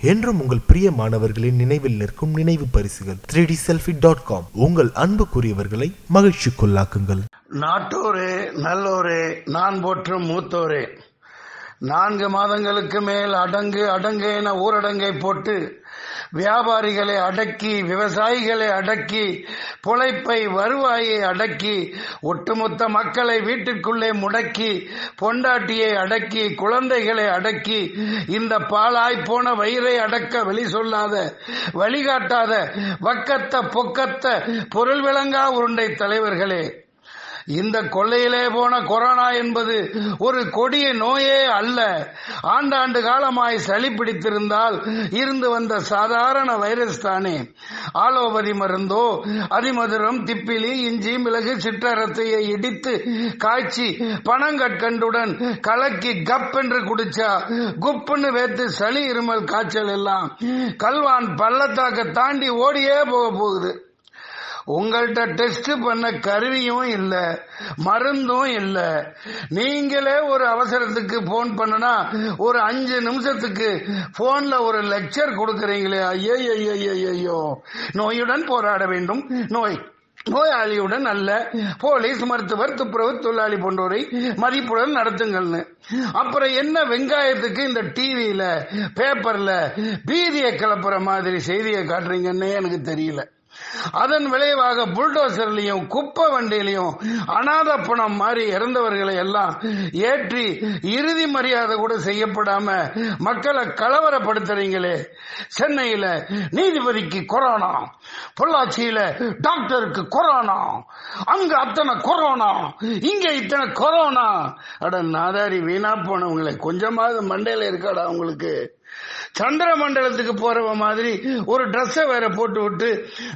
என்றும் உங்கள் பிரிய மாணவர்களின் நினைவில் நிற்கும் நினைவு பரிசுகள் three D selfie dot com உங்கள் அன்புக்குரியவர்களை மகிழ்ச்சிக்குள்ளாக்குங்கள் நாட்டோரே நல்லோரே நான் போற்றும் மூத்தோரே நான்கு மாதங்களுக்கு மேல் அடங்கு அடங்கு என ஊரடங்கை போட்டு வியாபாரிகளை அடக்கி விவசாயிகளை அடக்கி பொழைப்பை வருவாயை அடக்கி ஒட்டுமொத்த மக்களை வீட்டிற்குள்ளே முடக்கி பொண்டாட்டியை அடக்கி குழந்தைகளை அடக்கி இந்த பாலாய் போன வயிறை அடக்க வெளி சொல்லாத வழிகாட்டாத வக்கத்த பொக்கத்த பொருள் விளங்கா உருண்டை தலைவர்களே இந்த கொள்ளையிலே போன கொரோனா என்பது ஒரு கொடிய நோயே அல்ல ஆண்டாண்டு காலமாய் சளி பிடித்திருந்தால் இருந்து வந்த சாதாரண வைரஸ் தானே ஆலோபதி மருந்தோ அதிமதுரம் திப்பிலி இஞ்சி மிளகு சிற்றரத்தையை இடித்து காய்ச்சி பனங்கற்கண்டுடன் கலக்கி கப் என்று குடிச்சா குப்புன்னு வேத்து சளி இருமல் காய்ச்சல் எல்லாம் கல்வான் பள்ளத்தாக்க தாண்டி ஓடியே போக போகுது உங்கள்கிட்ட டெஸ்ட் பண்ண கருவியும் இல்ல மருந்தும் இல்ல நீங்களே ஒரு அவசரத்துக்கு போன் பண்ணனா ஒரு அஞ்சு நிமிஷத்துக்கு போன்ல ஒரு லெக்சர் கொடுக்கறீங்களே ஐயோ ஐயோ நோயுடன் போராட வேண்டும் நோய் நோயாளியுடன் அல்ல போலீஸ் மருத்துவர் துப்புரவு தொழிலாளி போன்றோரை மதிப்புடன் நடத்துங்கள்னு அப்புறம் என்ன வெங்காயத்துக்கு இந்த டிவியில பேப்பர்ல பீதியை கிளப்புற மாதிரி செய்தியை காட்டுறீங்கன்னு எனக்கு தெரியல அதன் விளைவாக புல்டோசர்லயும் குப்பை வண்டியிலையும் அநாத பணம் மாதிரி இறந்தவர்களை எல்லாம் ஏற்றி இறுதி மரியாதை கூட செய்யப்படாம மக்களை கலவரப்படுத்துறீங்களே சென்னையில நீதிபதிக்கு கொரோனா பொள்ளாச்சியில டாக்டருக்கு கொரோனா அங்க அத்தனை கொரோனா இங்க இத்தனை கொரோனா அட நாதாரி வீணா போனவங்களை கொஞ்சமாவது மண்டையில இருக்காடா உங்களுக்கு சந்திர மண்டலத்துக்கு போறவ மாதிரி ஒரு ட்ரெஸ் வேற போட்டு விட்டு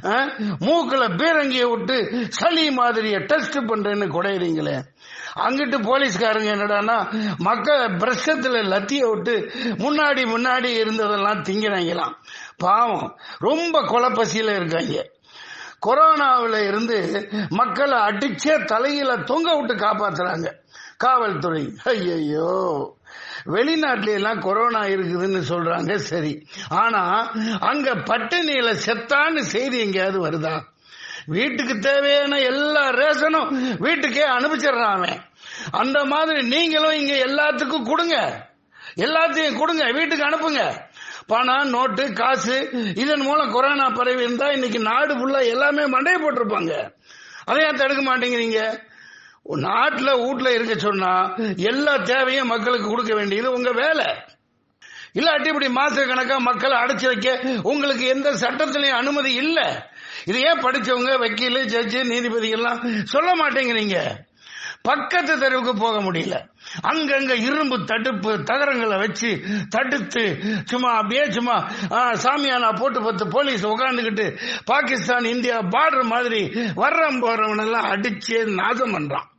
மூக்குல பீரங்கிய விட்டு சளி மாதிரிய டெஸ்ட் பண்றேன்னு குடையிறீங்களே அங்கிட்டு போலீஸ்காரங்க என்னடானா மக்கள் பிரஷத்துல லத்திய விட்டு முன்னாடி முன்னாடி இருந்ததெல்லாம் திங்கிறாங்களாம் பாவம் ரொம்ப கொலப்பசியில இருக்காங்க கொரோனாவில இருந்து மக்களை அடிச்சே தலையில தொங்க விட்டு காப்பாத்துறாங்க காவல்துறை ஐயையோ வெளிநாட்டுல எல்லாம் கொரோனா இருக்குதுன்னு சொல்றாங்க சரி ஆனா அங்க பட்டினியில செத்தான்னு செய்தி எங்கேயாவது வருதா வீட்டுக்கு தேவையான எல்லா ரேஷனும் வீட்டுக்கே அனுப்பிச்சிடுறான் அவன் அந்த மாதிரி நீங்களும் இங்க எல்லாத்துக்கும் கொடுங்க எல்லாத்தையும் கொடுங்க வீட்டுக்கு அனுப்புங்க பணம் நோட்டு காசு இதன் மூலம் கொரோனா பரவி இருந்தா இன்னைக்கு நாடு ஃபுல்லா எல்லாமே மண்டையை போட்டிருப்பாங்க அதையும் தடுக்க மாட்டேங்கிறீங்க நாட்டுல வீட்டுல இருக்க சொன்னா எல்லா தேவையும் மக்களுக்கு கொடுக்க வேண்டியது உங்க வேலை இல்லாட்டி இப்படி மாச கணக்கா மக்களை அடைச்சு வைக்க உங்களுக்கு எந்த சட்டத்திலையும் அனுமதி இல்ல இது ஏன் படிச்சவங்க வக்கீல் ஜட்ஜு நீதிபதி எல்லாம் சொல்ல மாட்டேங்கிறீங்க பக்கத்து தெருவுக்கு போக முடியல அங்கங்க இரும்பு தடுப்பு தகரங்களை வச்சு தடுத்து சும்மா அப்படியே சும்மா சாமியானா போட்டு பத்து போலீஸ் உட்காந்துக்கிட்டு பாகிஸ்தான் இந்தியா பார்டர் மாதிரி வர்றவன் போறவன் எல்லாம் அடிச்சு நாசம் பண்றான்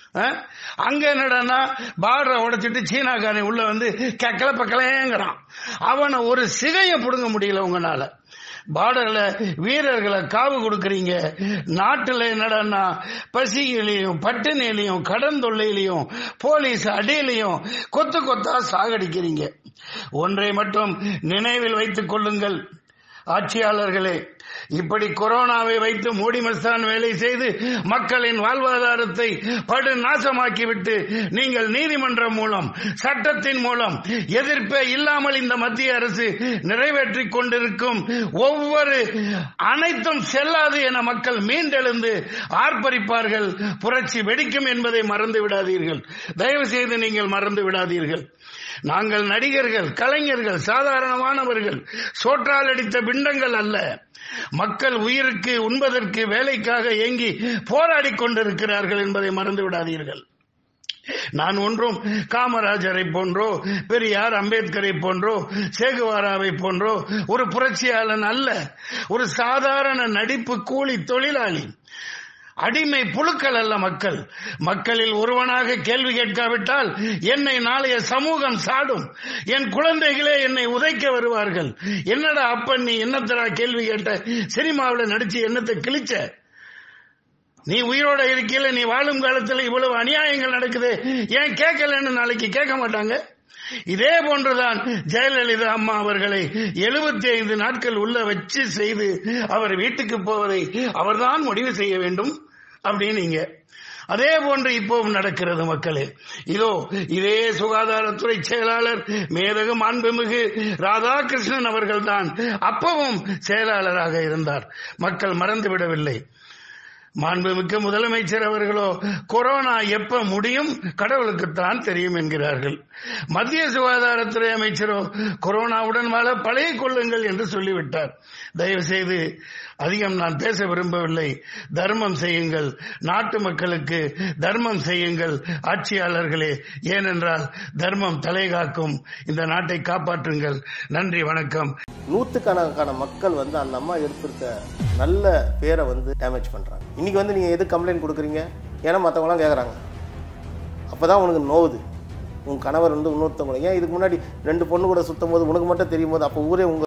அங்க என்னடானா பார்டரை உடைச்சிட்டு சீனாக்காரன் உள்ள வந்து கிளப்ப கிளையங்கிறான் அவனை ஒரு சிகைய புடுங்க முடியல உங்களால பார்டர்ல வீரர்களை காவு கொடுக்கறீங்க நாட்டுல என்னடா பசியிலையும் பட்டினிலையும் கடன் தொல்லையிலையும் போலீஸ் அடியிலையும் கொத்து கொத்தா சாகடிக்கிறீங்க ஒன்றை மட்டும் நினைவில் வைத்துக் கொள்ளுங்கள் ஆட்சியாளர்களே இப்படி கொரோனாவை வைத்து மூடி மஸ்தான் வேலை செய்து மக்களின் வாழ்வாதாரத்தை படு நாசமாக்கிவிட்டு நீங்கள் நீதிமன்றம் மூலம் சட்டத்தின் மூலம் எதிர்ப்பே இல்லாமல் இந்த மத்திய அரசு நிறைவேற்றிக் கொண்டிருக்கும் ஒவ்வொரு அனைத்தும் செல்லாது என மக்கள் மீண்டெழுந்து ஆர்ப்பரிப்பார்கள் புரட்சி வெடிக்கும் என்பதை மறந்து விடாதீர்கள் தயவு செய்து நீங்கள் மறந்து விடாதீர்கள் நாங்கள் நடிகர்கள் கலைஞர்கள் சாதாரணமானவர்கள் சோற்றால் அடித்த பிண்டங்கள் அல்ல மக்கள் உயிருக்கு உண்பதற்கு வேலைக்காக ஏங்கி போராடி கொண்டிருக்கிறார்கள் என்பதை மறந்து விடாதீர்கள் நான் ஒன்றும் காமராஜரை போன்றோ பெரியார் அம்பேத்கரை போன்றோ சேகுவாராவை போன்றோ ஒரு புரட்சியாளன் அல்ல ஒரு சாதாரண நடிப்பு கூலி தொழிலாளி அடிமை புழுக்கள் அல்ல மக்கள் மக்களில் ஒருவனாக கேள்வி கேட்காவிட்டால் என்னை நாளைய சமூகம் சாடும் என் குழந்தைகளே என்னை உதைக்க வருவார்கள் என்னடா அப்பன் நீ என்னத்தரா கேள்வி கேட்ட சினிமாவில் நடிச்சு என்னத்தை கிழிச்ச நீ உயிரோட இருக்கையில நீ வாழும் காலத்துல இவ்வளவு அநியாயங்கள் நடக்குது ஏன் கேட்கலன்னு நாளைக்கு கேட்க மாட்டாங்க இதே போன்றுதான் ஜெயலலிதா அம்மா அவர்களை எழுபத்தி ஐந்து நாட்கள் உள்ள வச்சு செய்து அவர் வீட்டுக்கு போவதை அவர்தான் முடிவு செய்ய வேண்டும் அப்படின்னீங்க அதே போன்று இப்போவும் நடக்கிறது மக்களே இதோ இதே சுகாதாரத்துறை செயலாளர் மேதகு மாண்புமிகு ராதாகிருஷ்ணன் அவர்கள்தான் அப்பவும் செயலாளராக இருந்தார் மக்கள் மறந்துவிடவில்லை மாண்புமிக்க முதலமைச்சர் அவர்களோ கொரோனா எப்ப முடியும் கடவுளுக்குத்தான் தெரியும் என்கிறார்கள் மத்திய சுகாதாரத்துறை அமைச்சரோ கொரோனாவுடன் வாழ பழைய கொள்ளுங்கள் என்று சொல்லிவிட்டார் தயவு செய்து அதிகம் நான் பேச விரும்பவில்லை தர்மம் செய்யுங்கள் நாட்டு மக்களுக்கு தர்மம் செய்யுங்கள் ஆட்சியாளர்களே ஏனென்றால் தர்மம் தலை காக்கும் இந்த நாட்டை காப்பாற்றுங்கள் நன்றி வணக்கம் நூற்றுக்கணக்கான மக்கள் வந்து அந்த அம்மா எடுத்திருக்க நல்ல பேரை வந்து டேமேஜ் பண்ணுறாங்க இன்னைக்கு வந்து நீங்கள் எது கம்ப்ளைண்ட் கொடுக்குறீங்க ஏன்னா மற்றவங்களாம் கேட்குறாங்க அப்போ தான் உனக்கு நோவுது உன் கணவர் வந்து இன்னொருத்தவங்க ஏன் இதுக்கு முன்னாடி ரெண்டு பொண்ணு கூட சுத்தும் போது உனக்கு மட்டும் தெரியும் போது அப்போ ஊரே உங்க